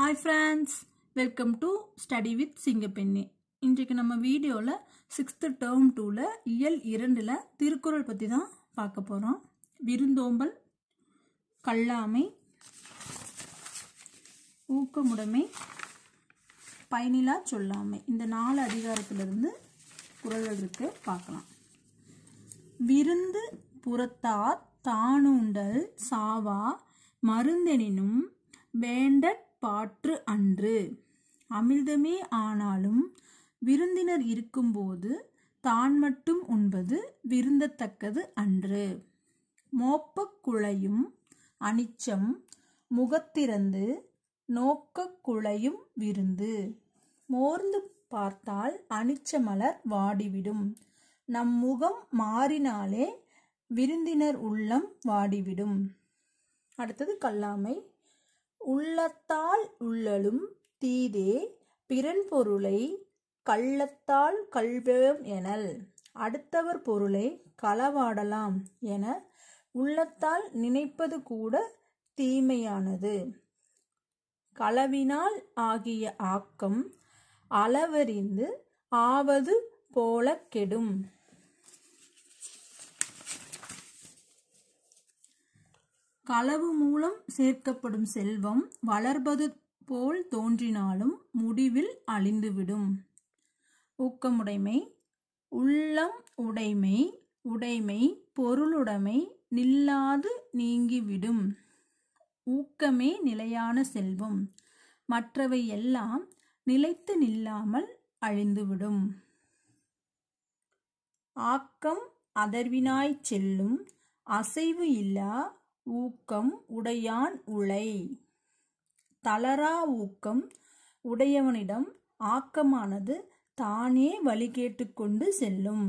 hi friends welcome to study with சிங்கப்பெண்ணி இன்றைக்கு நம்ம வீடியோவில் சிக்ஸ்த்து டேர்ம் டூவில் இயல் இரண்டில் திருக்குறள் பற்றி தான் பார்க்க போகிறோம் விருந்தோம்பல் கல்லாமை ஊக்கமுடைமை பயனிலா சொல்லாமை இந்த நாலு அதிகாரத்திலிருந்து குறள்கள் இருக்கு பார்க்கலாம் விருந்து புறத்தார் தானுண்டல் சாவா மருந்தெனினும் வேண்டற் பாற்று அன்று அமிழ்தமே ஆனாலும் விருந்தினர் இருக்கும்போது தான் மட்டும் உண்பது விருந்தத்தக்கது அன்று மோப்பக் குழையும் அனிச்சம் முகத்திறந்து நோக்கக் குழையும் விருந்து மோர்ந்து பார்த்தால் அனிச்ச மலர் வாடிவிடும் நம் முகம் மாறினாலே விருந்தினர் உள்ளம் வாடிவிடும் அடுத்தது கல்லாமை உள்ளத்தால் உள்ளலும் தீதே பிறன் பொருளை கள்ளத்தால் கல்வேம் எனல் அடுத்தவர் பொருளை களவாடலாம் என உள்ளத்தால் நினைப்பது கூட தீமையானது களவினால் ஆகிய ஆக்கம் அளவறிந்து ஆவது போல கெடும் களவு மூலம் சேர்க்கப்படும் செல்வம் வளர்வது போல் தோன்றினாலும் முடிவில் அழிந்துவிடும் ஊக்கமுடைமை உள்ளம் உடைமை உடைமை பொருளுடைமை நில்லாது நீங்கிவிடும் ஊக்கமே நிலையான செல்வம் மற்றவை எல்லாம் நிலைத்து நில்லாமல் அழிந்துவிடும் ஆக்கம் அதர்வினாய்ச் செல்லும் அசைவு இல்லா ஊக்கம் உடையான் உழை தளரா ஊக்கம் உடையவனிடம் ஆக்கமானது தானே வழி கேட்டுக்கொண்டு செல்லும்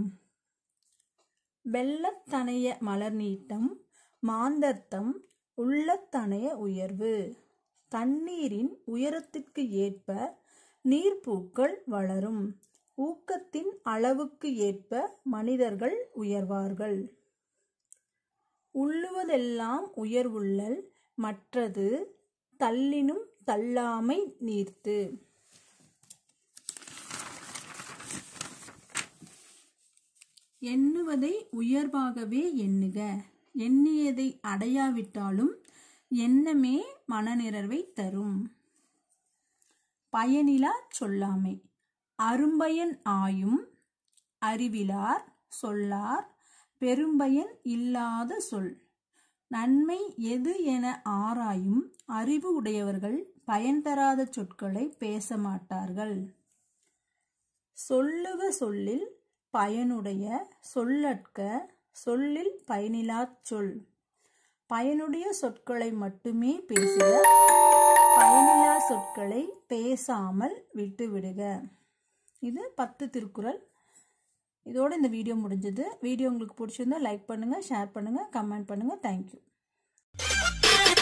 வெள்ளத்தனைய மலர் நீட்டம் மாந்தர்த்தம் உள்ளத்தனைய உயர்வு தண்ணீரின் உயரத்திற்கு ஏற்ப நீர்ப்பூக்கள் வளரும் ஊக்கத்தின் அளவுக்கு ஏற்ப மனிதர்கள் உயர்வார்கள் உள்ளுவதெல்லாம் உயர்வுள்ளல் மற்றது தள்ளினும் தள்ளாமை நீர்த்து எண்ணுவதை உயர்வாகவே எண்ணுக எண்ணியதை அடையாவிட்டாலும் எண்ணமே மனநிறைவை தரும் பயனிலா சொல்லாமை அரும்பயன் ஆயும் அறிவிலார் சொல்லார் பெரும்பயன் இல்லாத சொல் நன்மை எது என ஆராயும் அறிவு உடையவர்கள் பயன் தராத சொற்களை பேச மாட்டார்கள் சொல்லுவ சொல்லில் பயனுடைய சொல்லற்க சொல்லில் பயனிலாச் சொல் பயனுடைய சொற்களை மட்டுமே பேசுக பயனிலா சொற்களை பேசாமல் விட்டுவிடுக இது பத்து திருக்குறள் இதோட இந்த வீடியோ முடிஞ்சது வீடியோ உங்களுக்கு பிடிச்சிருந்தா லைக் பண்ணுங்கள் ஷேர் பண்ணுங்கள் கமெண்ட் பண்ணுங்கள் தேங்க்யூ